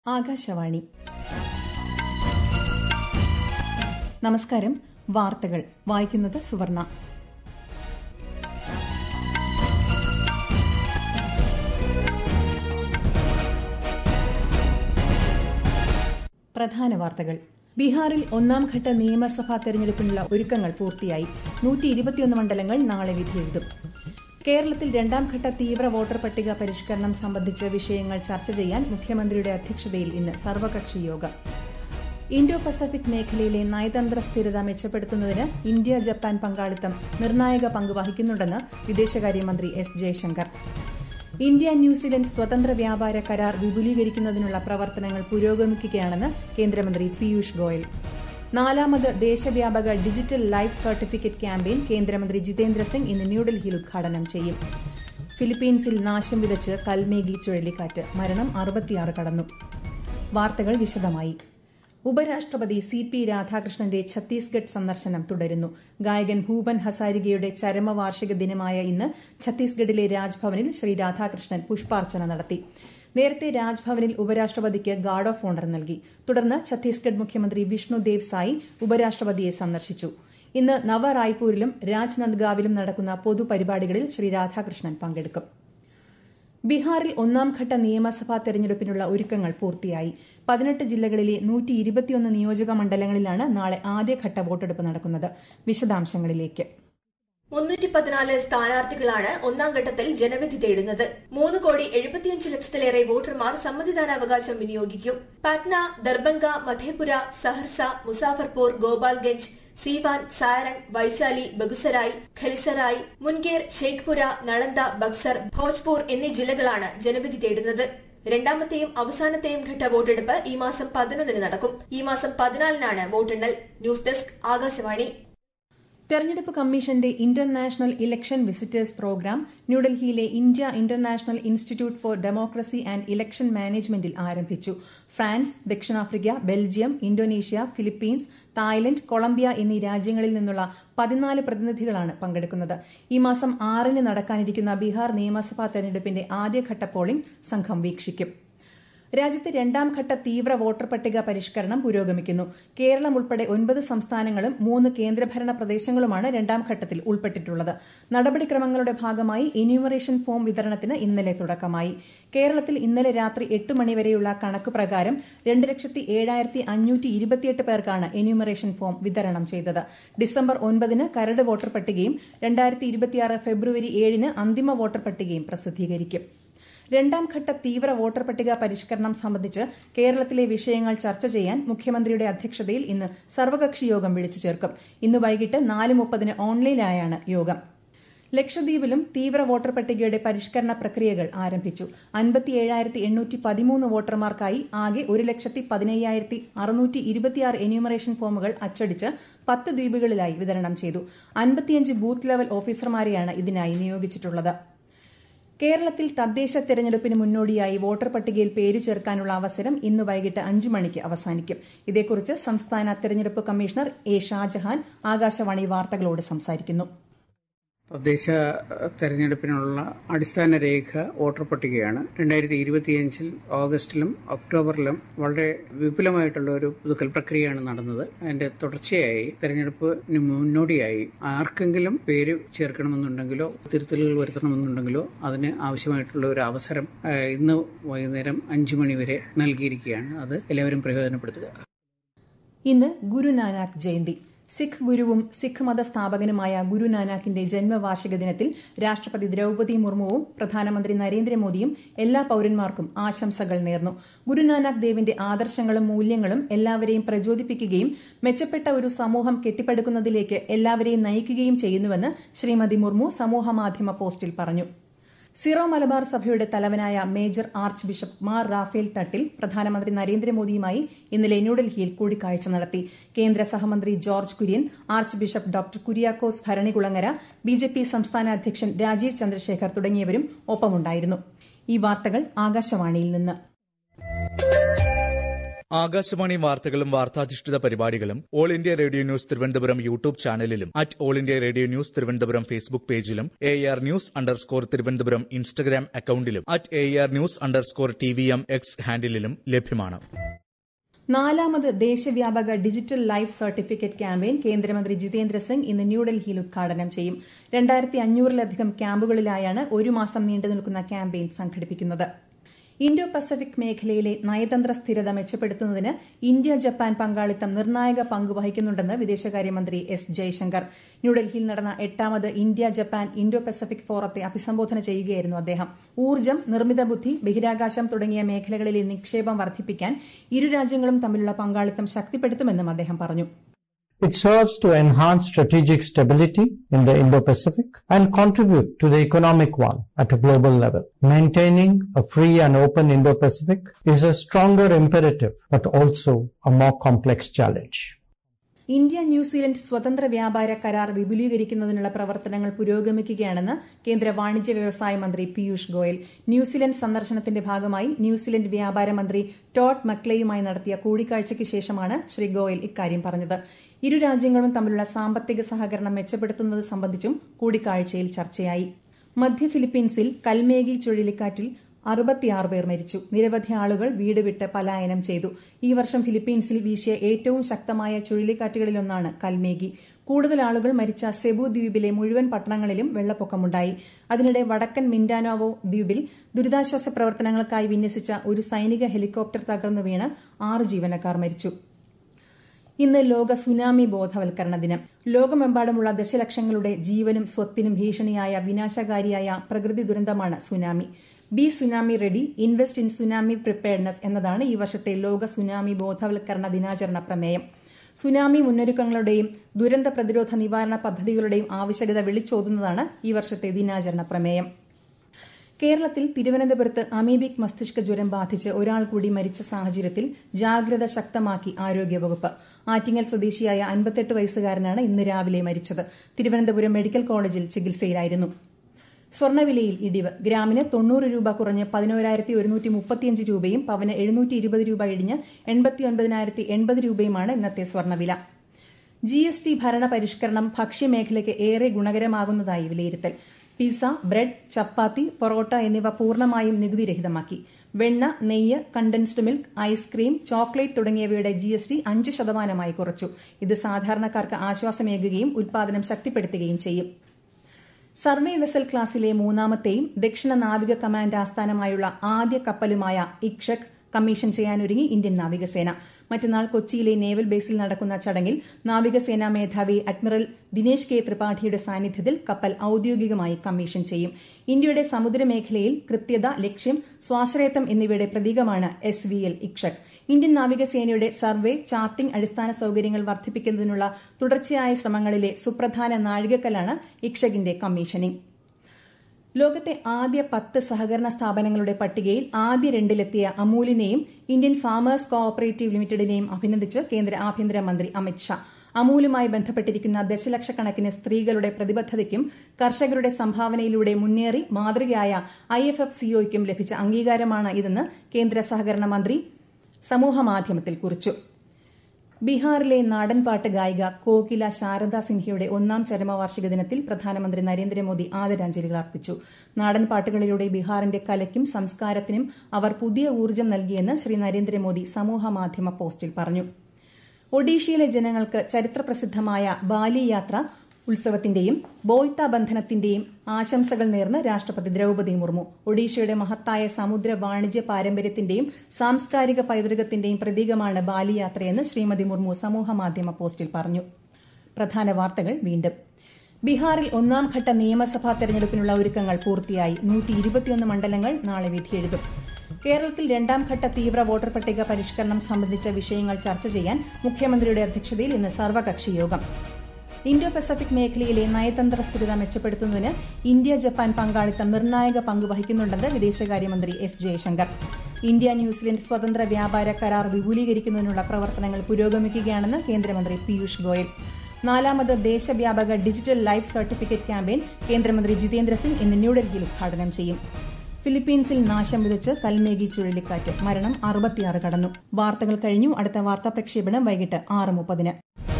ആകാശവാണി നമസ്കാരം വാർത്തകൾ വായിക്കുന്നത് സുവർണ പ്രധാന വാർത്തകൾ ബീഹാറിൽ ഒന്നാംഘട്ട നിയമസഭാ തെരഞ്ഞെടുപ്പിനുള്ള ഒരുക്കങ്ങൾ പൂർത്തിയായി നൂറ്റി ഇരുപത്തിയൊന്ന് മണ്ഡലങ്ങൾ നാളെ വിധിയെഴുതും കേരളത്തിൽ രണ്ടാംഘട്ട തീവ്ര വോട്ടർ പട്ടിക പരിഷ്കരണം സംബന്ധിച്ച വിഷയങ്ങൾ ചർച്ച ചെയ്യാൻ മുഖ്യമന്ത്രിയുടെ അധ്യക്ഷതയിൽ ഇന്ന് സർവകക്ഷി യോഗം ഇന്തോ പസഫിക് മേഖലയിലെ നയതന്ത്ര സ്ഥിരത മെച്ചപ്പെടുത്തുന്നതിന് ഇന്ത്യ ജപ്പാൻ പങ്കാളിത്തം നിർണായക പങ്ക് വഹിക്കുന്നുണ്ടെന്ന് വിദേശകാര്യമന്ത്രി എസ് ജയശങ്കർ ഇന്ത്യ ന്യൂസിലൻഡ് സ്വതന്ത്ര വ്യാപാര കരാർ വിപുലീകരിക്കുന്നതിനുള്ള പ്രവർത്തനങ്ങൾ പുരോഗമിക്കുകയാണെന്ന് കേന്ദ്രമന്ത്രി പീയൂഷ് ഗോയൽ നാലാമത് ദേശവ്യാപക ഡിജിറ്റൽ ലൈഫ് സർട്ടിഫിക്കറ്റ് ക്യാമ്പയിൻ കേന്ദ്രമന്ത്രി ജിതേന്ദ്ര സിംഗ് ഇന്ന് ന്യൂഡൽഹിയിൽ ഉദ്ഘാടനം ചെയ്യും ഫിലിപ്പീൻസിൽ നാശം വിതച്ച് കൽമേഗി ചുഴലിക്കാറ്റ് മരണം അറുപത്തിയാറ് കടന്നു വാർത്തകൾ വിശദമായി ഉപരാഷ്ട്രപതി സി പി രാധാകൃഷ്ണന്റെ ഛത്തീസ്ഗഡ് സന്ദർശനം തുടരുന്നു ഗായകൻ ഭൂപൻ ഹസാരികയുടെ ചരമവാർഷിക ദിനമായ ഇന്ന് ഛത്തീസ്ഗഡിലെ രാജ്ഭവനിൽ ശ്രീ രാധാകൃഷ്ണൻ പുഷ്പാർച്ചന നടത്തി നേരത്തെ രാജ്ഭവനിൽ ഉപരാഷ്ട്രപതിക്ക് ഗാർഡ് ഓഫ് ഓണർ നൽകി തുടർന്ന് ഛത്തീസ്ഗഡ് മുഖ്യമന്ത്രി വിഷ്ണു ദേവ് സായി ഉപരാഷ്ട്രപതിയെ സന്ദർശിച്ചു ഇന്ന് നവ റായ്പൂരിലും രാജ്നന്ദ്ഗാവിലും നടക്കുന്ന പൊതുപരിപാടികളിൽ ശ്രീ രാധാകൃഷ്ണൻ പങ്കെടുക്കും ബീഹാറിൽ ഒന്നാംഘട്ട നിയമസഭാ തെരഞ്ഞെടുപ്പിനുള്ള ഒരുക്കങ്ങൾ പൂർത്തിയായി പതിനെട്ട് ജില്ലകളിലെ നൂറ്റി ഇരുപത്തിയൊന്ന് നിയോജക മണ്ഡലങ്ങളിലാണ് നാളെ ആദ്യഘട്ട വോട്ടെടുപ്പ് നടക്കുന്നത് വിശദാംശങ്ങളിലേക്ക് മുന്നൂറ്റി പതിനാല് സ്ഥാനാർത്ഥികളാണ് ഒന്നാം ഘട്ടത്തിൽ ജനവിധി തേടുന്നത് മൂന്ന് കോടി എഴുപത്തിയഞ്ച് ലക്ഷത്തിലേറെ വോട്ടർമാർ സമ്മതിദാനാവകാശം വിനിയോഗിക്കും പട്ന ദർബംഗ മധേപുര സഹർസ മുസാഫർപൂർ ഗോപാൽഗഞ്ച് സീവാൻ സാരൻ വൈശാലി ബഗുസരായ് ഖലിസറായ് മുൻഗേർ ഷെയ്ഖ്പുര നളന്ദ ബക്സർ ഭോജ്പൂർ എന്നീ ജില്ലകളാണ് ജനവിധി തേടുന്നത് രണ്ടാമത്തെയും അവസാനത്തെയും ഘട്ട വോട്ടെടുപ്പ് ഈ മാസം പതിനൊന്നിന് നടക്കും ഈ മാസം പതിനാലിനാണ് വോട്ടെണ്ണൽ ന്യൂസ് ഡെസ്ക് ആകാശവാണി തെരഞ്ഞെടുപ്പ് കമ്മീഷന്റെ ഇന്റർനാഷണൽ ഇലക്ഷൻ വിസിറ്റേഴ്സ് പ്രോഗ്രാം ന്യൂഡൽഹിയിലെ India international institute for democracy and election മാനേജ്മെന്റിൽ ആരംഭിച്ചു ഫ്രാൻസ് ദക്ഷിണാഫ്രിക്ക Belgium Indonesia Philippines Thailand Colombia എന്നീ രാജ്യങ്ങളിൽ നിന്നുള്ള പതിനാല് പ്രതിനിധികളാണ് പങ്കെടുക്കുന്നത് ഈ മാസം ആറിന് നടക്കാനിരിക്കുന്ന ബീഹാർ നിയമസഭാ തെരഞ്ഞെടുപ്പിന്റെ ആദ്യഘട്ട പോളിംഗ് സംഘം വീക്ഷിക്കും രാജ്യത്ത് രണ്ടാം ഘട്ട തീവ്ര വോട്ടർ പട്ടിക പരിഷ്കരണം പുരോഗമിക്കുന്നു കേരളം ഉൾപ്പെടെ ഒൻപത് സംസ്ഥാനങ്ങളും മൂന്ന് കേന്ദ്രഭരണ പ്രദേശങ്ങളുമാണ് രണ്ടാം ഘട്ടത്തിൽ ഉൾപ്പെട്ടിട്ടുള്ളത് നടപടിക്രമങ്ങളുടെ ഭാഗമായി എന്യൂമറേഷൻ ഫോം വിതരണത്തിന് ഇന്നലെ തുടക്കമായി കേരളത്തിൽ ഇന്നലെ രാത്രി എട്ട് മണിവരെയുള്ള കണക്ക് പ്രകാരം രണ്ട് ലക്ഷത്തി ഏഴായിരത്തി അഞ്ഞൂറ്റി ഇരുപത്തിയെട്ട് പേർക്കാണ് എന്യൂമറേഷൻ ഫോം വിതരണം ചെയ്തത് ഡിസംബർ ഒൻപതിന് കരട് വോട്ടർ പട്ടികയും രണ്ടായിരത്തി ഇരുപത്തിയാറ് ഫെബ്രുവരി ഏഴിന് അന്തിമ വോട്ടർ പട്ടികയും പ്രസിദ്ധീകരിക്കും രണ്ടാം ഘട്ട തീവ്ര വോട്ടർ പട്ടിക പരിഷ്കരണം സംബന്ധിച്ച് കേരളത്തിലെ വിഷയങ്ങൾ ചർച്ച ചെയ്യാൻ മുഖ്യമന്ത്രിയുടെ അധ്യക്ഷതയിൽ ഇന്ന് സർവകക്ഷി യോഗം വിളിച്ചു ചേർക്കും ഇന്ന് വൈകിട്ട് നാല് മുപ്പതിന് ഓൺലൈനായാണ് യോഗം ലക്ഷദ്വീപിലും തീവ്ര വോട്ടർ പട്ടികയുടെ പരിഷ്കരണ പ്രക്രിയകൾ ആരംഭിച്ചു അൻപത്തിയേഴായിരത്തി എണ്ണൂറ്റി പതിമൂന്ന് വോട്ടർമാർക്കായി ആകെ ഒരു ലക്ഷത്തി പതിനയ്യായിരത്തി അറുന്നൂറ്റി ഇരുപത്തിയാറ് എന്യൂമറേഷൻ ഫോമുകൾ അച്ചടിച്ച് പത്ത് ദ്വീപുകളിലായി വിതരണം ചെയ്തു അൻപത്തിയഞ്ച് ബൂത്ത് ലെവൽ ഓഫീസർമാരെയാണ് ഇതിനായി നിയോഗിച്ചിട്ടുള്ളത് കേരളത്തിൽ തദ്ദേശ തെരഞ്ഞെടുപ്പിന് മുന്നോടിയായി വോട്ടർ പട്ടികയിൽ പേര് ചേർക്കാനുള്ള അവസരം ഇന്ന് വൈകിട്ട് അഞ്ചു മണിക്ക് അവസാനിക്കും ഇതേക്കുറിച്ച് സംസ്ഥാന തെരഞ്ഞെടുപ്പ് കമ്മീഷണർ എ ഷാജഹാൻ ആകാശവാണി വാർത്തകളോട് സംസാരിക്കുന്നു തദ്ദേശ തെരഞ്ഞെടുപ്പിനുള്ള അടിസ്ഥാന രേഖ വോട്ടർ പട്ടികയാണ് രണ്ടായിരത്തി ഇരുപത്തിയഞ്ചിൽ ഓഗസ്റ്റിലും ഒക്ടോബറിലും വളരെ വിപുലമായിട്ടുള്ള ഒരു പുതുക്കൽ പ്രക്രിയയാണ് നടന്നത് അതിന്റെ തുടർച്ചയായി തെരഞ്ഞെടുപ്പിന് മുന്നോടിയായി ആർക്കെങ്കിലും പേര് ചേർക്കണമെന്നുണ്ടെങ്കിലോ തിരുത്തലുകൾ വരുത്തണമെന്നുണ്ടെങ്കിലോ അതിന് ആവശ്യമായിട്ടുള്ള ഒരു അവസരം ഇന്ന് വൈകുന്നേരം അഞ്ചു മണിവരെ നൽകിയിരിക്കുകയാണ് അത് എല്ലാവരും പ്രയോജനപ്പെടുത്തുക ഇന്ന് ഗുരുനാനാക്ക് ജയന്തി സിഖ് ഗുരുവും സിഖ് മത സ്ഥാപകനുമായ ഗുരുനാനാക്കിന്റെ ജന്മവാർഷിക ദിനത്തിൽ രാഷ്ട്രപതി ദ്രൌപതി മുർമുവും പ്രധാനമന്ത്രി നരേന്ദ്രമോദിയും എല്ലാ പൌരന്മാർക്കും ആശംസകൾ നേർന്നു ഗുരുനാനാക്ക് ദേവിന്റെ ആദർശങ്ങളും മൂല്യങ്ങളും എല്ലാവരെയും പ്രചോദിപ്പിക്കുകയും മെച്ചപ്പെട്ട ഒരു സമൂഹം കെട്ടിപ്പടുക്കുന്നതിലേക്ക് എല്ലാവരെയും നയിക്കുകയും ചെയ്യുന്നുവെന്ന് ശ്രീമതി മുർമു സമൂഹമാധ്യമ പോസ്റ്റിൽ പറഞ്ഞു സിറോ മലബാർ സഭയുടെ തലവനായ major archbishop Mar Raphael Thattil പ്രധാനമന്ത്രി നരേന്ദ്രമോദിയുമായി ഇന്നലെ ന്യൂഡൽഹിയിൽ കൂടിക്കാഴ്ച നടത്തി കേന്ദ്ര സഹമന്ത്രി George Kurian archbishop doctor Kuriakose Bharanikulangara B J P സംസ്ഥാന അധ്യക്ഷൻ രാജീവ് ചന്ദ്രശേഖർ തുടങ്ങിയവരും ഒപ്പമുണ്ടായിരുന്നു ഈ വാർത്തകൾ ആകാശവാണിയിൽ നിന്ന് ആകാശവാണി വാർത്തകളും വാർത്താധിഷ്ഠിത പരിപാടികളും all India radio news Thiruvananthapuram YouTube ചാനലിലും at all India radio news Thiruvananthapuram Facebook പേജിലും A R news underscore Thiruvananthapuram Instagram അക്കൌണ്ടിലും at A R news underscore T V M X ഹാൻഡിലും ലഭ്യമാണ് നാലാമത് ദേശവ്യാപക ഡിജിറ്റൽ ലൈഫ് സർട്ടിഫിക്കറ്റ് ക്യാമ്പയിൻ കേന്ദ്രമന്ത്രി ജിതേന്ദ്ര സിംഗ് ഇന്ന് ന്യൂഡൽഹിയിൽ ഉദ്ഘാടനം ചെയ്യും രണ്ടായിരത്തി അഞ്ഞൂറിലധികം ക്യാമ്പുകളിലായാണ് ഒരു മാസം നീണ്ടുനിൽക്കുന്ന ക്യാമ്പയിൻ സംഘടിപ്പിക്കുന്നത് ഇന്തോ പസഫിക് മേഖലയിലെ നയതന്ത്ര സ്ഥിരത മെച്ചപ്പെടുത്തുന്നതിന് ഇന്ത്യ ജപ്പാൻ പങ്കാളിത്തം നിർണായക പങ്ക് വഹിക്കുന്നുണ്ടെന്ന് വിദേശകാര്യമന്ത്രി എസ് ജയശങ്കർ ന്യൂഡൽഹിയിൽ നടന്ന എട്ടാമത് ഇന്ത്യ ജപ്പാൻ ഇന്തോ പസഫിക് ഫോറത്തെ അഭിസംബോധന ചെയ്യുകയായിരുന്നു അദ്ദേഹം ഊർജ്ജം നിർമ്മിത ബുദ്ധി ബഹിരാകാശം തുടങ്ങിയ മേഖലകളിലെ നിക്ഷേപം വർദ്ധിപ്പിക്കാൻ ഇരു രാജ്യങ്ങളും തമ്മിലുള്ള പങ്കാളിത്തം ശക്തിപ്പെടുത്തുമെന്നും അദ്ദേഹം പറഞ്ഞു It serves to enhance strategic stability in the Indo-Pacific and contribute to the economic one at a global level. Maintaining a free and open Indo-Pacific is a stronger imperative, but also a more complex challenge. India New Zealand സ്വതന്ത്ര വ്യാപാര കരാർ വിപുലീകരിക്കുന്നതിനുള്ള പ്രവർത്തനങ്ങൾ പുരോഗമിക്കുകയാണെന്ന് കേന്ദ്ര വാണിജ്യ വ്യവസായ മന്ത്രി Piyush Goyal New Zealand സന്ദർശനത്തിന്റെ ഭാഗമായി ന്യൂസിലൻഡ് വ്യാപാര മന്ത്രി ടോഡ് മക്ലെയുമായി നടത്തിയ കൂടിക്കാഴ്ചയ്ക്ക് ശേഷമാണ് ശ്രീ ഗോയൽ ഇക്കാര്യം പറഞ്ഞത് ഇരു രാജ്യങ്ങളും തമ്മിലുള്ള സാമ്പത്തിക സഹകരണം മെച്ചപ്പെടുത്തുന്നത് സംബന്ധിച്ചും കൂടിക്കാഴ്ചയിൽ ചർച്ചയായി മധ്യ ഫിലിപ്പീൻസിൽ കൽമേഗി ചുഴലിക്കാറ്റിൽ അറുപത്തിയാറ് പേർ മരിച്ചു നിരവധി ആളുകൾ വീട് വിട്ട് പലായനം ചെയ്തു ഈ വർഷം ഫിലിപ്പീൻസിൽ വീശിയ ഏറ്റവും ശക്തമായ ചുഴലിക്കാറ്റുകളിലൊന്നാണ് കൽമേഗി കൂടുതൽ ആളുകൾ മരിച്ച സെബു ദ്വീപിലെ മുഴുവൻ പട്ടണങ്ങളിലും വെള്ളപ്പൊക്കമുണ്ടായി അതിനിടെ വടക്കൻ മിൻഡാനോവോ ദ്വീപിൽ ദുരിതാശ്വാസ പ്രവർത്തനങ്ങൾക്കായി വിന്യസിച്ച ഒരു സൈനിക ഹെലികോപ്റ്റർ തകർന്നു വീണ് ആറ് ജീവനക്കാർ മരിച്ചു ഇന്ന് ലോക സുനാമി ബോധവൽക്കരണ ദിനം ലോകമെമ്പാടുമുള്ള ദശലക്ഷങ്ങളുടെ ജീവനും സ്വത്തിനും ഭീഷണിയായ വിനാശകാരിയായ പ്രകൃതി ദുരന്തമാണ് tsunami be tsunami ready invest in tsunami preparedness എന്നതാണ് ഈ വർഷത്തെ ലോക സുനാമി ബോധവൽക്കരണ ദിനാചരണ പ്രമേയം സുനാമി മുന്നൊരുക്കങ്ങളുടെയും ദുരന്ത പ്രതിരോധ നിവാരണ പദ്ധതികളുടെയും ആവശ്യകത വിളിച്ചോതുന്നതാണ് ഈ വർഷത്തെ ദിനാചരണ പ്രമേയം കേരളത്തിൽ തിരുവനന്തപുരത്ത് അമീബിക് മസ്തിഷ്ക ജ്വരം ബാധിച്ച് ഒരാൾ കൂടി മരിച്ച സാഹചര്യത്തിൽ ജാഗ്രത ശക്തമാക്കി ആരോഗ്യവകുപ്പ് ആറ്റിങ്ങൽ സ്വദേശിയായ അൻപത്തെട്ട് വയസ്സുകാരനാണ് ഇന്ന് രാവിലെ മരിച്ചത് തിരുവനന്തപുരം മെഡിക്കൽ കോളേജിൽ ചികിത്സയിലായിരുന്നു സ്വർണ്ണവിലയിൽ ഇടിവ് ഗ്രാമിന് തൊണ്ണൂറ് രൂപ കുറഞ്ഞ് പതിനോരായിരത്തി ഒരുന്നൂറ്റി മുപ്പത്തിയഞ്ച് രൂപയും പവന് എഴുന്നൂറ്റി ഇരുപത് രൂപ ഇടിഞ്ഞ് എൺപത്തി ഒൻപതിനായിരത്തി എൺപത് രൂപയുമാണ് ഇന്നത്തെ സ്വർണ്ണവില ജി എസ് ടി ഭരണ പരിഷ്കരണം ഭക്ഷ്യമേഖലയ്ക്ക് ഏറെ ഗുണകരമാകുന്നതായി വിലയിരുത്തൽ പിസ ബ്രെഡ് ചപ്പാത്തി പൊറോട്ട എന്നിവ പൂർണ്ണമായും നികുതിരഹിതമാക്കി വെണ്ണ നെയ്യ് കണ്ടൻസ്ഡ് മിൽക്ക് ഐസ്ക്രീം ചോക്ലേറ്റ് തുടങ്ങിയവയുടെ ജി എസ് ടി അഞ്ച് ശതമാനമായി കുറച്ചു ഇത് സാധാരണക്കാർക്ക് ആശ്വാസമേകുകയും ഉൽപാദനം ശക്തിപ്പെടുത്തുകയും ചെയ്യും സർവേ വെസൽ ക്ലാസിലെ മൂന്നാമത്തെയും ദക്ഷിണ നാവിക കമാൻഡ് ആസ്ഥാനമായുള്ള ആദ്യ കപ്പലുമായ ഇക്ഷക് കമ്മീഷൻ ചെയ്യാനൊരുങ്ങി ഇന്ത്യൻ നാവികസേന മറ്റന്നാൾ കൊച്ചിയിലെ നേവൽ ബേസിൽ നടക്കുന്ന ചടങ്ങിൽ നാവികസേനാ മേധാവി അഡ്മിറൽ ദിനേശ് കെ ത്രിപാഠിയുടെ സാന്നിധ്യത്തിൽ കപ്പൽ ഔദ്യോഗികമായി കമ്മീഷൻ ചെയ്യും ഇന്ത്യയുടെ സമുദ്രമേഖലയിൽ കൃത്യത ലക്ഷ്യം സ്വാശ്രയത്വം എന്നിവയുടെ പ്രതീകമാണ് S V L Ikshak Indian നാവികസേനയുടെ സർവേ ചാർട്ടിംഗ് അടിസ്ഥാന സൌകര്യങ്ങൾ വർദ്ധിപ്പിക്കുന്നതിനുള്ള തുടർച്ചയായ ശ്രമങ്ങളിലെ സുപ്രധാന നാഴികക്കല്ലാണ് ഇക്ഷകിന്റെ കമ്മീഷനിംഗ് ലോകത്തെ ആദ്യ പത്ത് സഹകരണ സ്ഥാപനങ്ങളുടെ പട്ടികയിൽ ആദ്യ രണ്ടിലെത്തിയ അമൂലിനെയും ഇന്ത്യൻ ഫാമേഴ്സ് കോ ഓപ്പറേറ്റീവ് ലിമിറ്റഡിനെയും അഭിനന്ദിച്ച് കേന്ദ്ര ആഭ്യന്തരമന്ത്രി അമിത് ഷാ അമൂലുമായി ബന്ധപ്പെട്ടിരിക്കുന്ന ദശലക്ഷക്കണക്കിന് സ്ത്രീകളുടെ പ്രതിബദ്ധതയ്ക്കും കർഷകരുടെ സംഭാവനയിലൂടെ മുന്നേറി മാതൃകയായ ഐ എഫ് എഫ് സിഒയ്ക്കും ലഭിച്ച അംഗീകാരമാണ് ഇതെന്ന് കേന്ദ്ര സഹകരണ മന്ത്രി സമൂഹമാധ്യമത്തിൽ കുറിച്ചു ബീഹാറിലെ നാടൻപാട്ട് ഗായിക കോകില ശാരദ സിൻഹയുടെ ഒന്നാം ചരമവാർഷിക ദിനത്തിൽ പ്രധാനമന്ത്രി നരേന്ദ്രമോദി ആദരാഞ്ജലികൾ അർപ്പിച്ചു നാടൻ പാട്ടുകളിലൂടെ ബീഹാറിന്റെ കലയ്ക്കും സംസ്കാരത്തിനും അവർ പുതിയ ഊർജ്ജം നൽകിയെന്ന് ശ്രീ നരേന്ദ്രമോദി സമൂഹമാധ്യമ പോസ്റ്റിൽ പറഞ്ഞു ഒഡീഷയിലെ ജനങ്ങൾക്ക് ചരിത്രപ്രസിദ്ധമായ ബാലി യാത്ര ഉത്സവത്തിന്റെയും ബോയ്ത്ത ബന്ധനത്തിന്റെയും ആശംസകൾ നേർന്ന് രാഷ്ട്രപതി ദ്രൌപദി മുർമു ഒഡീഷയുടെ മഹത്തായ സമുദ്ര വാണിജ്യ പാരമ്പര്യത്തിന്റെയും സാംസ്കാരിക പൈതൃകത്തിന്റെയും പ്രതീകമാണ് ബാലിയാത്രയെന്ന് ശ്രീമതി മുർമു സമൂഹമാധ്യമ പോസ്റ്റിൽ പറഞ്ഞു പ്രധാന വാർത്തകൾ വീണ്ടും ബീഹാറിൽ ഒന്നാം ഘട്ട നിയമസഭാ തെരഞ്ഞെടുപ്പിനുള്ള ഒരുക്കങ്ങൾ പൂർത്തിയായി നൂറ്റി ഇരുപത്തിയൊന്ന് മണ്ഡലങ്ങൾ നാളെ വിധിയെഴുതും കേരളത്തിൽ രണ്ടാം ഘട്ട തീവ്ര വോട്ടർ പട്ടിക പരിഷ്കരണം സംബന്ധിച്ച വിഷയങ്ങൾ ചർച്ച ചെയ്യാൻ മുഖ്യമന്ത്രിയുടെ അധ്യക്ഷതയിൽ ഇന്ന് സർവകക്ഷി യോഗം ഇന്തോ പസഫിക് മേഖലയിലെ നയതന്ത്ര സ്ഥിരത മെച്ചപ്പെടുത്തുന്നതിന് ഇന്ത്യ ജപ്പാൻ പങ്കാളിത്തം നിർണായക പങ്ക് വഹിക്കുന്നുണ്ടെന്ന് വിദേശകാര്യമന്ത്രി എസ് ജയശങ്കർ ഇന്ത്യ ന്യൂസിലൻഡ് സ്വതന്ത്ര വ്യാപാര കരാർ വിപുലീകരിക്കുന്നതിനുള്ള പ്രവർത്തനങ്ങൾ പുരോഗമിക്കുകയാണെന്ന് കേന്ദ്രമന്ത്രി പീയൂഷ് ഗോയൽ നാലാമത് ദേശവ്യാപക ഡിജിറ്റൽ ലൈഫ് സർട്ടിഫിക്കറ്റ് ക്യാമ്പയിൻ കേന്ദ്രമന്ത്രി ജിതേന്ദ്ര സിംഗ് ഇന്ന് ന്യൂഡൽഹിയിൽ ഉദ്ഘാടനം ചെയ്യും ഫിലിപ്പീൻസിൽ നാശം വിതച്ച് കൽമേഗി ചുഴലിക്കാറ്റ് മരണം അറുപത്തിയാറ് കടന്നു വാർത്തകൾ കഴിഞ്ഞു അടുത്ത വാർത്താ പ്രക്ഷേപണം വൈകിട്ട് ആറ് മുപ്പതിന്